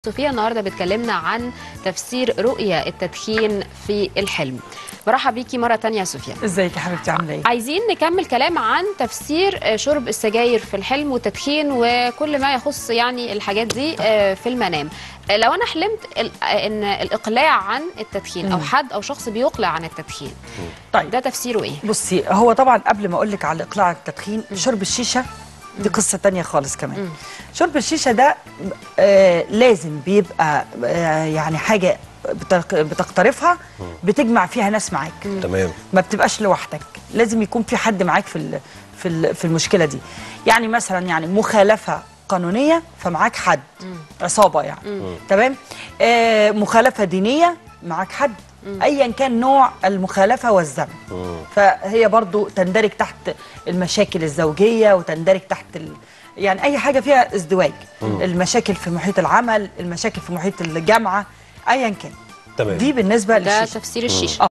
صوفيا النهارده بتكلمنا عن تفسير رؤية التدخين في الحلم برحب بيكي مرة تانية يا صوفيا ازيك يا حبيبتي عامله ايه؟ عايزين نكمل كلام عن تفسير آه، شرب السجاير في الحلم والتدخين وكل ما يخص يعني الحاجات دي آه، في المنام آه، لو انا حلمت ال- آه، ان الاقلاع عن التدخين او مم. حد او شخص بيقلع عن التدخين طيب ده تفسيره ايه بصي هو طبعا قبل ما اقول لك على اقلاع التدخين شرب الشيشه دي قصه تانية خالص كمان مم. شرب الشيشه ده آه لازم بيبقى آه يعني حاجه بتق- بتقترفها بتجمع فيها ناس معاك تمام ما بتبقاش لوحدك لازم يكون في حد معاك في ال- في ال- في المشكله دي يعني مثلا يعني مخالفه قانونيه فمعاك حد عصابه يعني تمام آه مخالفه دينيه معاك حد ايا كان نوع المخالفه والذنب مم. فهي برضو تندرج تحت المشاكل الزوجيه وتندرج تحت ال... يعني اي حاجه فيها ازدواج المشاكل في محيط العمل المشاكل في محيط الجامعه ايا كان تمام دي بالنسبه ده للشيشه تفسير الشيشه